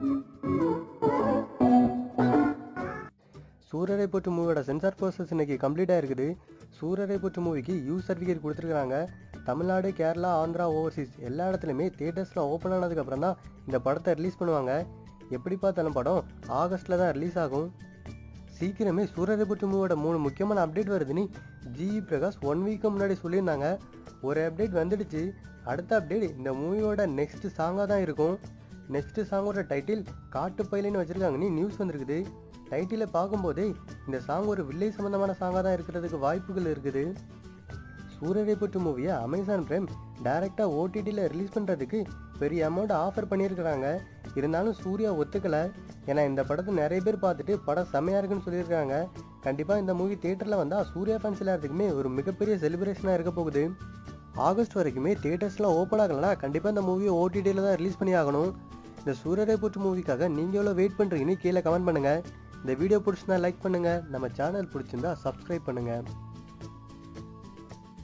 சூரரை போற்று மூவியோட sensor process இன்னைக்கு கம்ப்ளீட் ஆயிருக்குது சூரரை போற்று மூவிக்கு யூ சர்டிஃபிகேட் கொடுத்துருக்காங்க தமிழ்நாடு கேரளா ஆந்திரா ஓவர்சீஸ் எல்லா இடத்துலையுமே தேட்டர்ஸில் ஓப்பன் ஆனதுக்கப்புறம் தான் இந்த படத்தை ரிலீஸ் பண்ணுவாங்க எப்படி பார்த்தாலும் படம் ஆகஸ்ட்டில் தான் ரிலீஸ் ஆகும் சீக்கிரமே சூரரை போற்று மூவியோட மூணு முக்கியமான அப்டேட் வருதுன்னு ஜிஇ பிரகாஷ் ஒன் வீக்கு முன்னாடி சொல்லியிருந்தாங்க ஒரு அப்டேட் வந்துடுச்சு அடுத்த அப்டேட் இந்த மூவியோட நெக்ஸ்ட் சாங்காக தான் இருக்கும் நெக்ஸ்ட் சாங்கோட டைட்டில் காட்டு பயிலின்னு வச்சிருக்காங்கன்னு நியூஸ் வந்திருக்குது டைட்டிலை பார்க்கும்போதே இந்த சாங் ஒரு வில்லேஜ் சம்மந்தமான சாங்காக தான் இருக்கிறதுக்கு வாய்ப்புகள் இருக்குது சூரரை பற்று மூவியை அமேசான் பிரைம் டைரெக்டாக ஓடிடியில் ரிலீஸ் பண்ணுறதுக்கு பெரிய அமௌண்ட் ஆஃபர் பண்ணியிருக்கிறாங்க இருந்தாலும் சூர்யா ஒத்துக்கலை ஏன்னா இந்த படத்தை நிறைய பேர் பார்த்துட்டு படம் செம்மையாக இருக்குன்னு சொல்லியிருக்காங்க கண்டிப்பாக இந்த மூவி தேட்டரில் வந்தால் சூர்யா ஃபேன்ஸ் எல்லாத்துக்குமே ஒரு மிகப்பெரிய செலிப்ரேஷனாக இருக்க போகுது ஆகஸ்ட் வரைக்குமே தேட்டர்ஸ்லாம் ஓப்பன் ஆகலைன்னா கண்டிப்பாக இந்த மூவியை ஓடிடியில் தான் ரிலீஸ் பண்ணி ஆகணும் இந்த சூரரை போற்று மூவிக்காக நீங்கள் எவ்வளோ வெயிட் பண்ணுறீங்கன்னு கீழே கமெண்ட் பண்ணுங்கள் இந்த வீடியோ பிடிச்சிருந்தா லைக் பண்ணுங்கள் நம்ம சேனல் பிடிச்சிருந்தா சப்ஸ்கிரைப் பண்ணுங்கள்